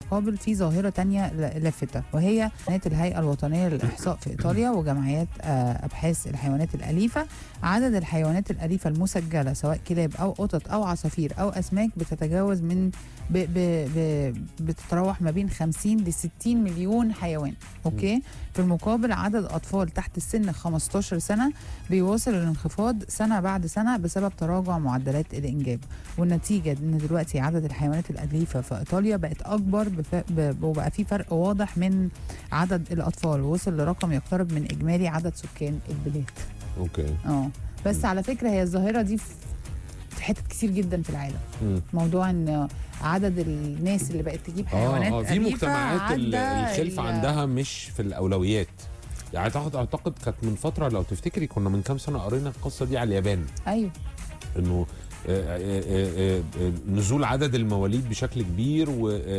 المقابل في ظاهرة تانية ل- لافتة وهي بيانات الهيئة الوطنية للإحصاء في إيطاليا وجمعيات آه، أبحاث الحيوانات الأليفة عدد الحيوانات الأليفة المسجلة سواء كلاب أو قطط أو عصافير أو أسماك بتتجاوز من ب ب ب بتتراوح ما بين 50 ل 60 مليون حيوان أوكي في المقابل عدد أطفال تحت السن 15 سنة بيواصل الانخفاض سنة بعد سنة بسبب تراجع معدلات الإنجاب والنتيجة إن دلوقتي عدد الحيوانات الأليفة في إيطاليا بقت أكبر بف... ب... وبقى في فرق واضح من عدد الأطفال وصل لرقم يقترب من إجمالي عدد سكان البلاد اوكي اه بس مم. على فكرة هي الظاهرة دي في في حتت كتير جدا في العالم مم. موضوع ان عدد الناس اللي بقت تجيب حيوانات اه اه في أليفة مجتمعات ال- عدى الخلفه ال- عندها مش في الاولويات يعني اعتقد اعتقد كانت من فتره لو تفتكري كنا من كام سنه قرينا القصه دي على اليابان ايوه انه آه، آه، آه، آه، نزول عدد المواليد بشكل كبير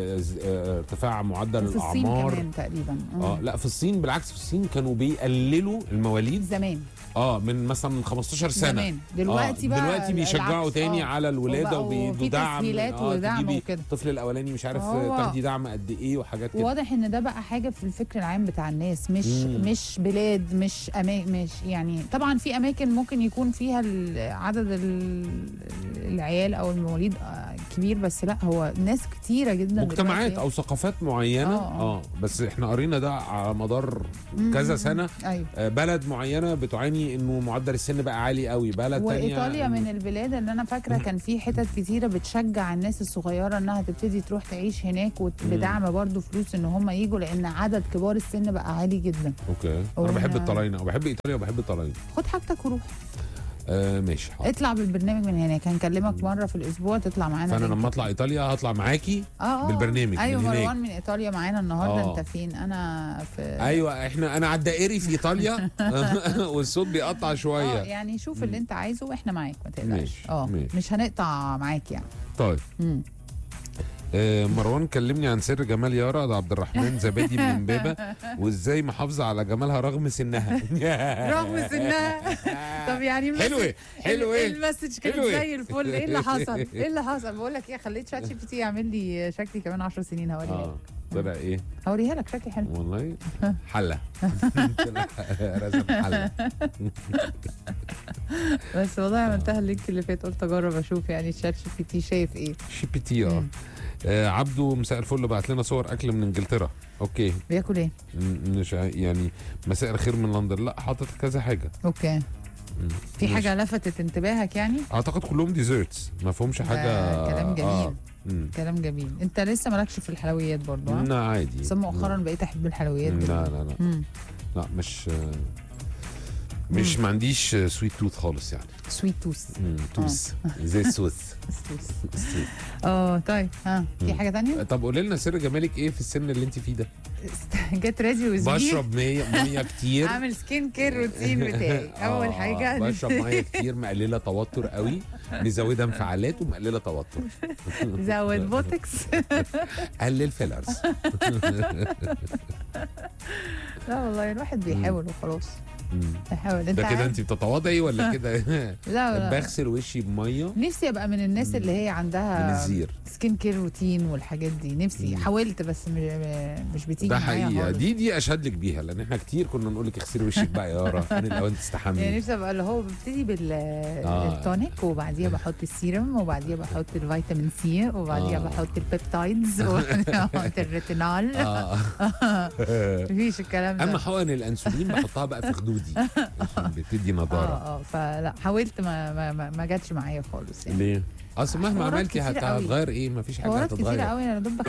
وارتفاع معدل وفي الصين الاعمار كمان تقريبا اه لا في الصين بالعكس في الصين كانوا بيقللوا المواليد زمان اه من مثلا 15 سنه زمان دلوقتي آه بقى دلوقتي بيشجعوا العكس. تاني آه. على الولاده وبقوا وبيدوا في دعم تسهيلات آه ودعم تجيبي وكده. الطفل الاولاني مش عارف هو- تاخدي دعم قد ايه وحاجات كده واضح ان ده بقى حاجه في الفكر العام بتاع الناس مش مم. مش بلاد مش أما مش يعني طبعا في اماكن ممكن يكون فيها ال- عدد ال- العيال او المواليد آه، كبير بس لا هو ناس كتيره جدا مجتمعات دلوقتي. او ثقافات معينه آه، آه. اه بس احنا قرينا ده على مدار مم، كذا مم، سنه ايوه آه، بلد معينه بتعاني انه معدل السن بقى عالي قوي بلد تانية وايطاليا إنه- من البلاد اللي انا فاكره كان في حتت كتيره بتشجع الناس الصغيره انها تبتدي تروح تعيش هناك وت- مم. بدعم برضه فلوس ان هم يجوا لان عدد كبار السن بقى عالي جدا اوكي هو انا بحب أنا- الطلاينه وبحب ايطاليا وبحب الطلاينه خد حاجتك وروح آه ماشي حاضر. اطلع بالبرنامج من هناك هنكلمك مره في الاسبوع تطلع معانا فانا لينك. لما اطلع ايطاليا هطلع معاكي اه آه. بالبرنامج ايوه من هناك. مروان من ايطاليا معانا النهارده آه. انت فين انا في ايوه احنا انا على الدائري في ايطاليا والصوت بيقطع اه شويه يعني شوف اللي مم. انت عايزه واحنا معاك ما تقلقش ماشي، اه ماشي. مش هنقطع معاك يعني طيب مم. آه، مروان كلمني عن سر جمال يارا ده عبد الرحمن زبادي من امبابه وازاي محافظه على جمالها رغم سنها رغم سنها طب يعني المسج- حلوه حلوه ال- المسج كانت حلوة. زي الفل ايه اللي حصل؟ ايه اللي حصل؟ بقول لك ايه خليت شات جي بي تي يعمل لي شكلي كمان 10 سنين هوريها اه لك طلع ايه هوريها لك شكلي حلو والله حله طلع رسم حله بس والله عملتها اللينك اللي فات قلت اجرب اشوف يعني شات جي بي تي شايف ايه شي بي تي اه مم. آه، عبده مساء الفل بعت لنا صور اكل من انجلترا اوكي بياكل ايه؟ م- مش ع- يعني مساء الخير من لندن لا حاطط كذا حاجه اوكي مم. في مش- حاجه لفتت انتباهك يعني؟ اعتقد كلهم ديزرتس ما فيهمش حاجه ده كلام جميل. آه. مم. كلام جميل انت لسه مالكش في الحلويات برضه ها؟ لا عادي بس مؤخرا بقيت احب الحلويات لا جدا لا لا مم. لا مش مش ما عنديش سويت توث خالص يعني سويت توس مم، توث زي السوث اه طيب ها في مم. حاجه تانية؟ طب قولي لنا سر جمالك ايه في السن اللي انت فيه ده جيت ريدي ويز بشرب مية ميه كتير اعمل سكين كير روتين بتاعي اول آه، حاجه بشرب ميه كتير مقلله توتر قوي مزوده انفعالات ومقلله توتر زود بوتكس قلل فيلرز لا والله الواحد بيحاول وخلاص بيحاول انت ده كده عارف- انت بتتواضعي ولا كده لا لا بغسل وشي بميه نفسي ابقى من الناس اللي هي من عندها الزير سكين كير روتين والحاجات دي نفسي مم. حاولت بس م- م- مش بتيجي ده معايا حقيقه خالص. دي دي اشهد لك بيها لان احنا كتير كنا نقول لك اغسلي وشك بقى يا يارا ان الاوان يعني تستحمي نفسي ابقى اللي هو ببتدي بالتونيك وبعديها بحط السيرم وبعديها بحط الفيتامين سي وبعديها آه. بحط البيبتايدز وبعديها بحط الريتينول اه مفيش الكلام ده اما حقن الانسولين بحطها بقى في خدودي عشان بتدي نضاره اه اه فلا حاولت ما ما ما, ما جاتش معايا خالص يعني ليه؟ اصل مهما حوارات عملتي كتير هت- قوي. هتغير ايه؟ مفيش حاجه حوارات كتيرة هتتغير قوي انا دوب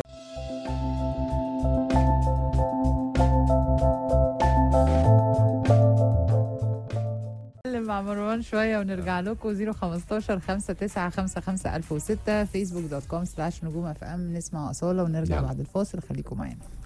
نتكلم مع مروان شويه ونرجع لكم 015 5955006 فيسبوك دوت كوم سلاش نجوم اف ام نسمع اصاله ونرجع يلا. بعد الفاصل خليكم معانا